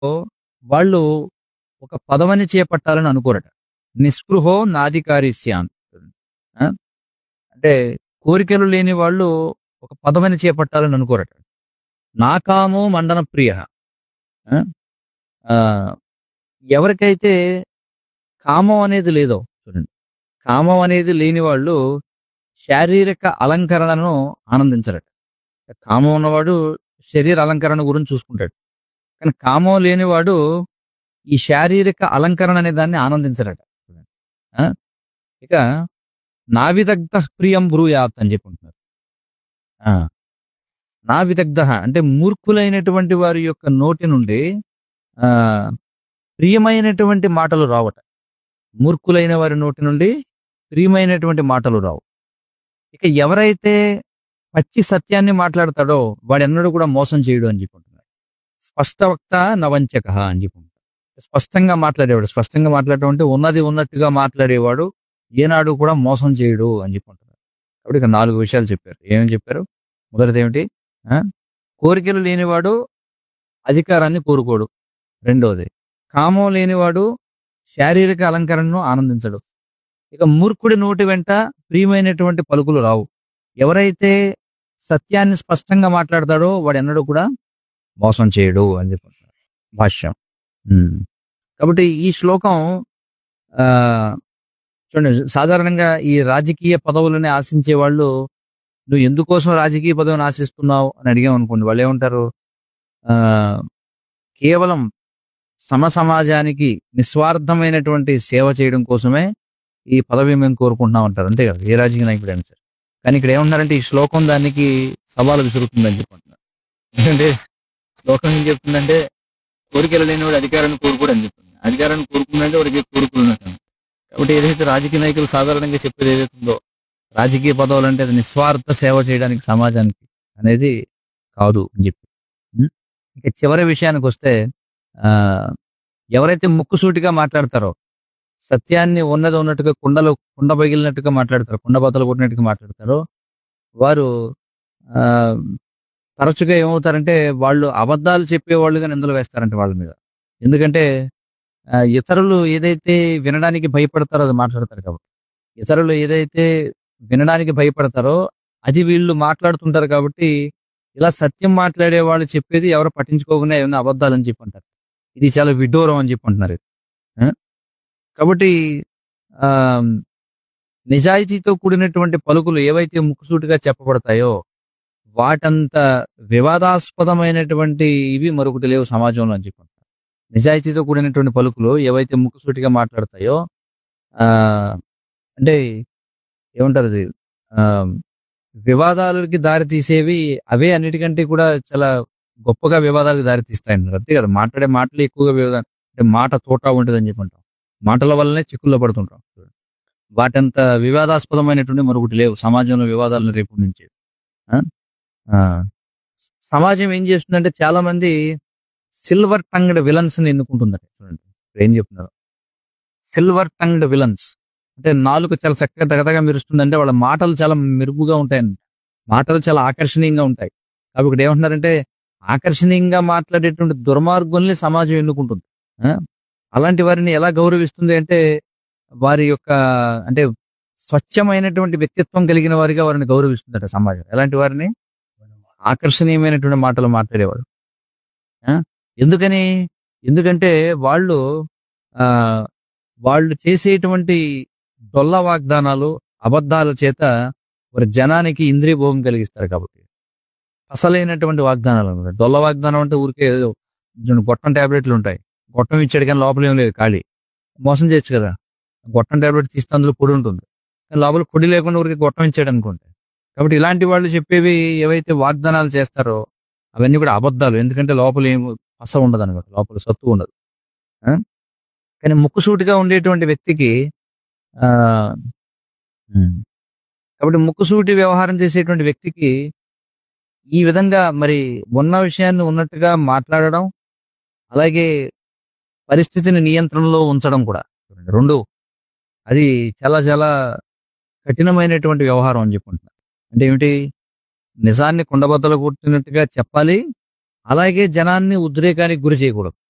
వాళ్ళు ఒక పదవిని చేపట్టాలని అనుకోరట నిస్పృహో నాధికారిస్యాన్ ఆ? అంటే కోరికలు లేని వాళ్ళు ఒక పదవిని చేపట్టాలని అనుకోరట నాకామో మండన ప్రియ ఆ? ఆ, ఎవరికైతే కామం అనేది లేదో చూడండి కామం అనేది లేని వాళ్ళు శారీరక అలంకరణను ఆనందించరట కామం ఉన్నవాడు శరీర అలంకరణ గురించి చూసుకుంటాడు కానీ కామం లేనివాడు ఈ శారీరక అలంకరణ అనే దాన్ని ఆనందించరట ఆ? ఇక నావిదగ్ధ ప్రియం బ్రూయాత్ అని చెప్పుకుంటున్నారు ఆ. నావిదగ్ధ అంటే మూర్ఖులైనటువంటి వారి యొక్క నోటి నుండి ఆ ప్రియమైనటువంటి మాటలు రావట మూర్ఖులైన వారి నోటి నుండి ప్రియమైనటువంటి మాటలు రావు ఇక ఎవరైతే పచ్చి సత్యాన్ని మాట్లాడతాడో వాడెన్నడూ కూడా మోసం చేయడు అని చెప్పుకుంటున్నాడు స్పష్టవక్త నవంచక అని చెప్పుకుంటాడు స్పష్టంగా మాట్లాడేవాడు స్పష్టంగా మాట్లాడటం అంటే ఉన్నది ఉన్నట్టుగా మాట్లాడేవాడు ఏనాడు కూడా మోసం చేయడు అని చెప్పుకుంటున్నాడు కాబట్టి ఇక నాలుగు విషయాలు చెప్పారు ఏమని చెప్పారు మొదటిది ఏమిటి ఆ? కోరికలు లేనివాడు అధికారాన్ని కోరుకోడు రెండోది కామం లేనివాడు శారీరక అలంకరణను ఆనందించడు ఇక మూర్ఖుడి నోటి వెంట ప్రియమైనటువంటి పలుకులు రావు ఎవరైతే సత్యాన్ని స్పష్టంగా మాట్లాడతాడో వాడు ఎన్నడూ కూడా మోసం చేయడు అని చెప్తున్నారు భాష్యం ఉమ్. కాబట్టి ఈ శ్లోకం ఆ చూడండి సాధారణంగా ఈ రాజకీయ పదవులని ఆశించే వాళ్ళు నువ్వు ఎందుకోసం రాజకీయ పదవిని ఆశిస్తున్నావు అని అడిగాం అనుకోండి వాళ్ళు ఏమంటారు ఆ కేవలం సమ సమాజానికి నిస్వార్థమైనటువంటి సేవ చేయడం కోసమే ఈ పదవి మేము కోరుకుంటున్నాం అంటారు అంతే కదా ఏ రాజకీయ నాయకుడు అయినా సరే కానీ ఇక్కడ ఏమన్నారంటే ఈ శ్లోకం దానికి సవాలు విసురుతుందని చెప్పుకుంటున్నారు ఎందుకంటే శ్లోకం ఏం చెప్తుందంటే కోరికలు లేనివాడు అధికారాన్ని కోరుకోడు అని చెప్తుంది అధికారాన్ని కోరుకుందంటే వాడికి కోరికలు ఉన్నట్టు కాబట్టి ఏదైతే రాజకీయ నాయకులు సాధారణంగా చెప్పేది ఏదైతే ఉందో రాజకీయ పదవులు అంటే అది నిస్వార్థ సేవ చేయడానికి సమాజానికి అనేది కాదు అని చెప్పి ఉం? ఇక చివరి విషయానికి వస్తే ఆ ఎవరైతే ముక్కుసూటిగా మాట్లాడతారో సత్యాన్ని ఉన్నది ఉన్నట్టుగా కుండలు కుండ పగిలినట్టుగా మాట్లాడతారు కుండ బద్దలు కొట్టినట్టుగా మాట్లాడతారో వారు ఆ తరచుగా ఏమవుతారంటే వాళ్ళు అబద్ధాలు చెప్పేవాళ్ళుగా నిందలు వేస్తారంట వాళ్ళ మీద ఎందుకంటే ఆ, ఇతరులు ఏదైతే వినడానికి భయపడతారో అది మాట్లాడతారు కాబట్టి ఇతరులు ఏదైతే వినడానికి భయపడతారో అది వీళ్ళు మాట్లాడుతుంటారు కాబట్టి ఇలా సత్యం మాట్లాడే వాళ్ళు చెప్పేది ఎవరు పట్టించుకోకుండా ఏమైనా అబద్ధాలు అని చెప్పి అంటారు ఇది చాలా విడ్డూరం అని చెప్పి అంటున్నారు ఆ? కాబట్టి ఆ నిజాయితీతో కూడినటువంటి పలుకులు ఏవైతే ముక్కుసూటిగా చెప్పబడతాయో వాటంత వివాదాస్పదమైనటువంటి ఇవి మరొకటి లేవు సమాజంలో అని చెప్పి అంటారు నిజాయితీతో కూడినటువంటి పలుకులు ఏవైతే ముక్కుసూటిగా మాట్లాడతాయో ఆ అంటే ఏమంటారు అది ఆ, వివాదాలకి దారి తీసేవి అవే అన్నిటికంటే కూడా చాలా గొప్పగా వివాదాలకు దారి తీస్తాయంటారు అంతే కదా మాట్లాడే మాటలు ఎక్కువగా వివాదాలు అంటే మాట తోట ఉంటుంది అని చెప్పంటాం మాటల వల్లనే చిక్కుల్లో పడుతుంటాం వాటంత వివాదాస్పదమైనటువంటి మరొకటి లేవు సమాజంలో వివాదాలను రేపు నుంచి సమాజం ఏం చేస్తుందంటే చాలా మంది సిల్వర్ టంగ్డ్ విలన్స్ ని ఎన్నుకుంటుందట చూడండి ఇప్పుడు ఏం చెప్తున్నారు సిల్వర్ టంగ్డ్ విలన్స్ అంటే నాలుగు చాలా చక్కగా తగతగా మెరుస్తుందంటే వాళ్ళ మాటలు చాలా మెరుగుగా ఉంటాయండి మాటలు చాలా ఆకర్షణీయంగా ఉంటాయి కాబట్టి ఇక్కడ ఏమంటున్నారంటే ఆకర్షణీయంగా మాట్లాడేటువంటి దుర్మార్గుల్ని సమాజం ఎన్నుకుంటుంది ఆ? అలాంటి వారిని ఎలా గౌరవిస్తుంది అంటే వారి యొక్క అంటే స్వచ్ఛమైనటువంటి వ్యక్తిత్వం కలిగిన వారిగా వారిని గౌరవిస్తుందట సమాజం ఎలాంటి వారిని ఆకర్షణీయమైనటువంటి మాటలు మాట్లాడేవాడు ఆ? ఎందుకని ఎందుకంటే వాళ్ళు ఆ వాళ్ళు చేసేటువంటి డొల్ల వాగ్దానాలు అబద్ధాల చేత వారి జనానికి ఇంద్రియ భోగం కలిగిస్తారు కాబట్టి అసలైనటువంటి వాగ్దానాలు అన్నమాట డొల్ల వాగ్దానం అంటే ఊరికే ఏదో చూడండి, గొట్టం టాబ్లెట్లు ఉంటాయి గొట్టం ఇచ్చాడు కానీ లోపల ఏం లేదు ఖాళీ మోసం చేయొచ్చు కదా గొట్టం టాబ్లెట్ తీస్తే అందులో పొడి ఉంటుంది కానీ లోపల పొడి లేకుండా ఊరికి గొట్టం ఇచ్చాడు అనుకోండి కాబట్టి ఇలాంటి వాళ్ళు చెప్పేవి ఏవైతే వాగ్దానాలు చేస్తారో అవన్నీ కూడా అబద్ధాలు ఎందుకంటే లోపల ఏం పస ఉండదు అనమాట లోపల సత్తు ఉండదు ఆ? కానీ ముక్కుసూటిగా ఉండేటువంటి వ్యక్తికి ఆ ఉమ్. కాబట్టి ముక్కుసూటి వ్యవహారం చేసేటువంటి వ్యక్తికి ఈ విధంగా మరి ఉన్న విషయాన్ని ఉన్నట్టుగా మాట్లాడడం అలాగే పరిస్థితిని నియంత్రణలో ఉంచడం కూడా రెండు అది చాలా చాలా కఠినమైనటువంటి వ్యవహారం అని చెప్పుకుంటున్నారు అంటే ఏమిటి నిజాన్ని కుండబద్దలు కొట్టినట్టుగా చెప్పాలి అలాగే జనాన్ని ఉద్రేకానికి గురి చేయకూడదు